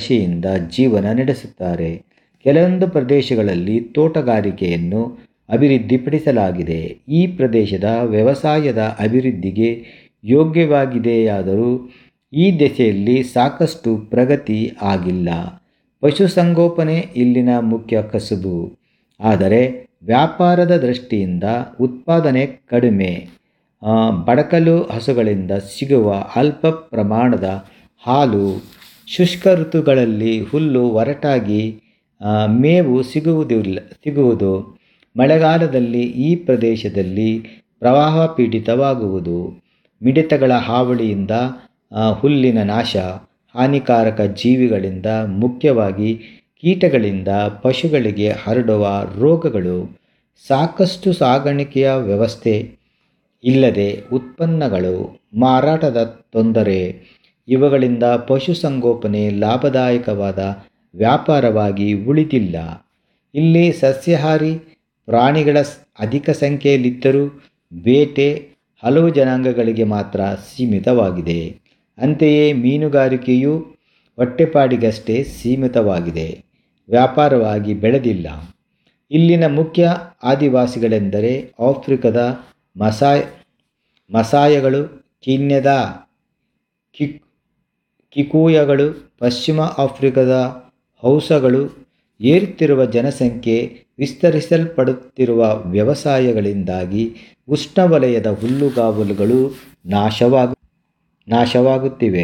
ಕೃಷಿಯಿಂದ ಜೀವನ ನಡೆಸುತ್ತಾರೆ ಕೆಲವೊಂದು ಪ್ರದೇಶಗಳಲ್ಲಿ ತೋಟಗಾರಿಕೆಯನ್ನು ಅಭಿವೃದ್ಧಿಪಡಿಸಲಾಗಿದೆ ಈ ಪ್ರದೇಶದ ವ್ಯವಸಾಯದ ಅಭಿವೃದ್ಧಿಗೆ ಯೋಗ್ಯವಾಗಿದೆಯಾದರೂ ಈ ದಿಸೆಯಲ್ಲಿ ಸಾಕಷ್ಟು ಪ್ರಗತಿ ಆಗಿಲ್ಲ ಪಶುಸಂಗೋಪನೆ ಇಲ್ಲಿನ ಮುಖ್ಯ ಕಸುಬು ಆದರೆ ವ್ಯಾಪಾರದ ದೃಷ್ಟಿಯಿಂದ ಉತ್ಪಾದನೆ ಕಡಿಮೆ ಆ, ಬಡಕಲು ಹಸುಗಳಿಂದ ಸಿಗುವ ಅಲ್ಪ ಪ್ರಮಾಣದ ಹಾಲು ಶುಷ್ಕ ಋತುಗಳಲ್ಲಿ ಹುಲ್ಲು ಒರಟಾಗಿ ಆ, ಮೇವು ಸಿಗುವುದಿಲ್ಲ ಸಿಗುವುದು ಮಳೆಗಾಲದಲ್ಲಿ ಈ ಪ್ರದೇಶದಲ್ಲಿ ಪ್ರವಾಹ ಪೀಡಿತವಾಗುವುದು ಮಿಡಿತಗಳ ಹಾವಳಿಯಿಂದ ಆ, ಹುಲ್ಲಿನ ನಾಶ ಹಾನಿಕಾರಕ ಜೀವಿಗಳಿಂದ ಮುಖ್ಯವಾಗಿ ಕೀಟಗಳಿಂದ ಪಶುಗಳಿಗೆ ಹರಡುವ ರೋಗಗಳು ಸಾಕಷ್ಟು ಸಾಗಾಣಿಕೆಯ ವ್ಯವಸ್ಥೆ ಇಲ್ಲದೆ ಉತ್ಪನ್ನಗಳು ಮಾರಾಟದ ತೊಂದರೆ ಇವುಗಳಿಂದ ಪಶುಸಂಗೋಪನೆ ಲಾಭದಾಯಕವಾದ ವ್ಯಾಪಾರವಾಗಿ ಉಳಿದಿಲ್ಲ ಇಲ್ಲಿ ಸಸ್ಯಾಹಾರಿ ಪ್ರಾಣಿಗಳ ಸ್- ಅಧಿಕ ಸಂಖ್ಯೆಯಲ್ಲಿದ್ದರೂ ಬೇಟೆ ಹಲವು ಜನಾಂಗಗಳಿಗೆ ಮಾತ್ರ ಸೀಮಿತವಾಗಿದೆ ಅಂತೆಯೇ ಮೀನುಗಾರಿಕೆಯು ಹೊಟ್ಟೆಪಾಡಿಗಷ್ಟೇ ಸೀಮಿತವಾಗಿದೆ ವ್ಯಾಪಾರವಾಗಿ ಬೆಳೆದಿಲ್ಲ ಇಲ್ಲಿನ ಮುಖ್ಯ ಆದಿವಾಸಿಗಳೆಂದರೆ ಆಫ್ರಿಕದ ಮಸಾಯ್ ಮಸಾಯಗಳು ಕೀನ್ಯದ ಕಿಕ್ ಕಿಕೂಯಗಳು ಪಶ್ಚಿಮ ಆಫ್ರಿಕಾದ ಹೌಸಗಳು ಏರುತ್ತಿರುವ ಜನಸಂಖ್ಯೆ ವಿಸ್ತರಿಸಲ್ಪಡುತ್ತಿರುವ ವ್ಯವಸಾಯಗಳಿಂದಾಗಿ ಉಷ್ಣವಲಯದ ಹುಲ್ಲುಗಾವಲುಗಳು ನಾಶವಾಗು ನಾಶವಾಗುತ್ತಿವೆ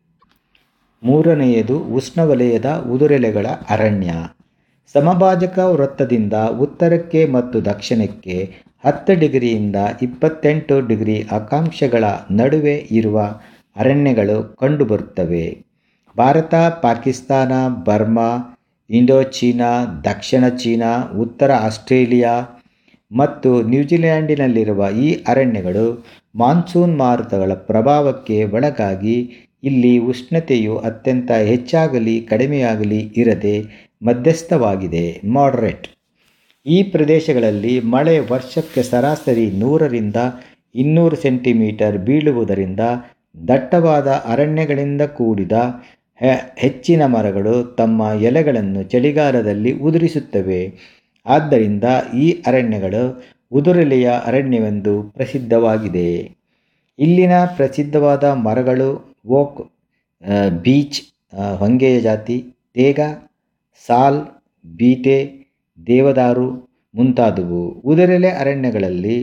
ಮೂರನೆಯದು ಉಷ್ಣವಲಯದ ಉದುರೆಲೆಗಳ ಅರಣ್ಯ ಸಮಭಾಜಕ ವೃತ್ತದಿಂದ ಉತ್ತರಕ್ಕೆ ಮತ್ತು ದಕ್ಷಿಣಕ್ಕೆ ಹತ್ತು ಡಿಗ್ರಿಯಿಂದ ಇಪ್ಪತ್ತೆಂಟು ಡಿಗ್ರಿ ಅಕ್ಷಾಂಶಗಳ ನಡುವೆ ಇರುವ ಅರಣ್ಯಗಳು ಕಂಡುಬರುತ್ತವೆ ಭಾರತ ಪಾಕಿಸ್ತಾನ ಬರ್ಮಾ ಇಂಡೋಚೀನಾ ದಕ್ಷಿಣ ಚೀನಾ ಉತ್ತರ ಆಸ್ಟ್ರೇಲಿಯಾ ಮತ್ತು ನ್ಯೂಜಿಲ್ಯಾಂಡಿನಲ್ಲಿರುವ ಈ ಅರಣ್ಯಗಳು ಮಾನ್ಸೂನ್ ಮಾರುತಗಳ ಪ್ರಭಾವಕ್ಕೆ ಒಳಗಾಗಿ ಇಲ್ಲಿ ಉಷ್ಣತೆಯು ಅತ್ಯಂತ ಹೆಚ್ಚಾಗಲಿ ಕಡಿಮೆಯಾಗಲಿ ಇರದೆ ಮಧ್ಯಸ್ಥವಾಗಿದೆ ಮಾಡರೇಟ್ ಈ ಪ್ರದೇಶಗಳಲ್ಲಿ ಮಳೆ ವರ್ಷಕ್ಕೆ ಸರಾಸರಿ ನೂರರಿಂದ ಇನ್ನೂರು ಸೆಂಟಿಮೀಟರ್ ಬೀಳುವುದರಿಂದ ದಟ್ಟವಾದ ಅರಣ್ಯಗಳಿಂದ ಕೂಡಿದ ಹೆ- ಹೆಚ್ಚಿನ ಮರಗಳು ತಮ್ಮ ಎಲೆಗಳನ್ನು ಚಳಿಗಾಲದಲ್ಲಿ ಉದುರಿಸುತ್ತವೆ ಆದ್ದರಿಂದ ಈ ಅರಣ್ಯಗಳು ಉದುರೆಲೆಯ ಅರಣ್ಯವೆಂದು ಪ್ರಸಿದ್ಧವಾಗಿದೆ ಇಲ್ಲಿನ ಪ್ರಸಿದ್ಧವಾದ ಮರಗಳು ಓಕ್ ಆ, ಬೀಚ್ ಆ, ಹೊಂಗೆಯ ಜಾತಿ ತೇಗ ಸಾಲ್ ಬೀಟೆ ದೇವದಾರು ಮುಂತಾದವು ಉದುರೆಲೆ ಅರಣ್ಯಗಳಲ್ಲಿ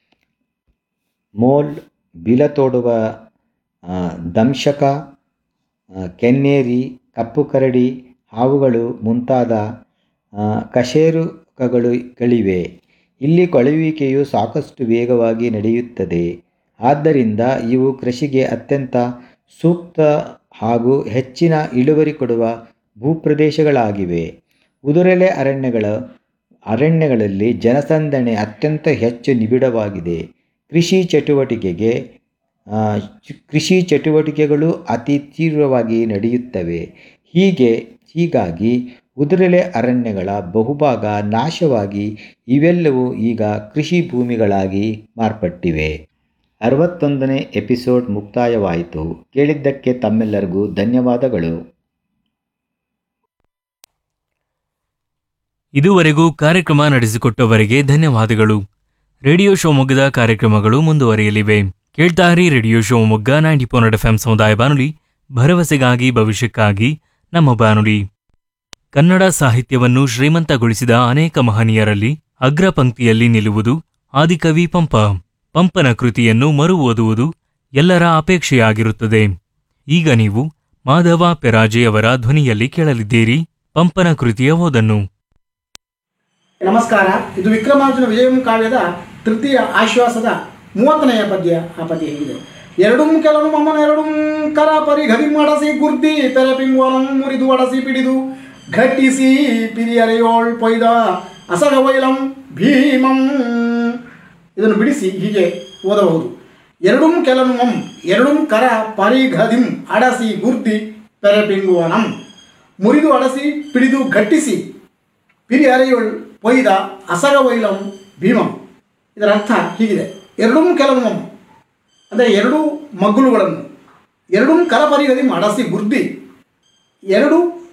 ಮೋಲ್ ಬಿಲತೋಡುವ ಆ, ದಂಶಕ ಆ, ಕೆನ್ನೇರಿ ಕಪ್ಪು ಕರಡಿ ಹಾವುಗಳು ಮುಂತಾದ ಆ, ಕಶೇರುಕಗಳು ಗಳಿವೆ ಇಲ್ಲಿ ಕೊಳೆಯುವಿಕೆಯು ಸಾಕಷ್ಟು ವೇಗವಾಗಿ ನಡೆಯುತ್ತದೆ ಆದ್ದರಿಂದ ಇವು ಕೃಷಿಗೆ ಅತ್ಯಂತ ಸೂಕ್ತ ಹಾಗೂ ಹೆಚ್ಚಿನ ಇಳುವರಿ ಕೊಡುವ ಭೂಪ್ರದೇಶಗಳಾಗಿವೆ ಉದುರೆಲೆ ಅರಣ್ಯಗಳ ಅರಣ್ಯಗಳಲ್ಲಿ ಜನಸಂದಣಿ ಅತ್ಯಂತ ಹೆಚ್ಚು ನಿಬಿಡವಾಗಿದೆ ಕೃಷಿ ಚಟುವಟಿಕೆಗೆ ಆ, ಚು- ಕೃಷಿ ಚಟುವಟಿಕೆಗಳು ಅತಿ ತೀವ್ರವಾಗಿ ನಡೆಯುತ್ತವೆ ಹೀಗೆ ಹೀಗಾಗಿ ಉದುರೆಲೆ ಅರಣ್ಯಗಳ ಬಹುಭಾಗ ನಾಶವಾಗಿ ಇವೆಲ್ಲವೂ ಈಗ ಕೃಷಿ ಭೂಮಿಗಳಾಗಿ ಮಾರ್ಪಟ್ಟಿವೆ ಅರವತ್ತೊಂದನೇ ಎಪಿಸೋಡ್ ಮುಕ್ತಾಯವಾಯಿತು ಕೇಳಿದ್ದಕ್ಕೆ ತಮ್ಮೆಲ್ಲರಿಗೂ ಧನ್ಯವಾದಗಳು ಇದುವರೆಗೂ ಕಾರ್ಯಕ್ರಮ ನಡೆಸಿಕೊಟ್ಟವರಿಗೆ ಧನ್ಯವಾದಗಳು ರೇಡಿಯೋ ಶಿವಮೊಗ್ಗದ ಕಾರ್ಯಕ್ರಮಗಳು ಮುಂದುವರಿಯಲಿವೆ ಕೇಳ್ತಾರಿ radio Shivamogga ninety four F M ಸಮುದಾಯ ಬಾನುಲಿ ಭರವಸೆಗಾಗಿ ಭವಿಷ್ಯಕ್ಕಾಗಿ ನಮ್ಮ ಬಾನುಲಿ ಕನ್ನಡ ಸಾಹಿತ್ಯವನ್ನು ಶ್ರೀಮಂತಗೊಳಿಸಿದ ಅನೇಕ ಮಹನೀಯರಲ್ಲಿ ಅಗ್ರ ಪಂಕ್ತಿಯಲ್ಲಿ ನಿಲ್ಲುವುದು ಆದಿಕವಿ ಪಂಪ ಪಂಪನ ಕೃತಿಯನ್ನು ಮರು ಓದುವುದು ಎಲ್ಲರ ಅಪೇಕ್ಷೆಯಾಗಿರುತ್ತದೆ ಈಗ ನೀವು ಮಾಧವ ಪೆರಾಜೆ ಅವರ ಧ್ವನಿಯಲ್ಲಿ ಕೇಳಲಿದ್ದೀರಿ ಪಂಪನ ಕೃತಿಯ ಓದನ್ನು ನಮಸ್ಕಾರ ಇದು ವಿಕ್ರಮಾರ್ಜುನ ವಿಜಯಂ ಕಾವ್ಯದ ತೃತೀಯ ಆಶ್ವಾಸದ ಮೂವತ್ತನೆಯ ಪದ್ಯ ಆ ಪದ್ಯ ಹೀಗಿದೆ ಎರಡೂ ಕೆಲವು ಮಮ್ಮನ ಎರಡೂ ಕರ ಪರಿ ಗದಿ ಮಾಡಸಿ ಗುರ್ದಿ ತೆರೆ ಪಿಂಗುವನಂ ಮುರಿದು ಒಡಸಿ ಪಿಡಿದು ಘಟ್ಟಿಸಿ ಪಿರಿಯರೆಯೋಳ್ ಪೊಯ್ದ ಅಸಗವೈಲಂ ಭೀಮಂ ಇದನ್ನು ಬಿಡಿಸಿ ಹೀಗೆ ಓದಬಹುದು ಎರಡೂ ಕೆಲವು ಮಂ ಎರಡೂ ಕರ ಪರಿಘದಿಂ ಅಡಸಿ ಗುರ್ದಿ ತೆರೆ ಪಿಂಗುವನಂ ಮುರಿದು ಅಡಸಿ ಪಿಡಿದು ಘಟ್ಟಿಸಿ ಪಿರಿ ಅರೆಯುಳ್ ಪೊಯ್ದ ಅಸಗವೈಲಂ ಭೀಮಂ ಇದರ ಅರ್ಥ ಹೀಗಿದೆ ಎರಡೂ ಕೆಲವು ಅಂದರೆ ಎರಡೂ ಮಗ್ಗುಲುಗಳನ್ನು ಎರಡೂ ಕಲಪರಿಗದಿ ಮಾಡಸಿ ಗುರ್ದಿ ಎರಡು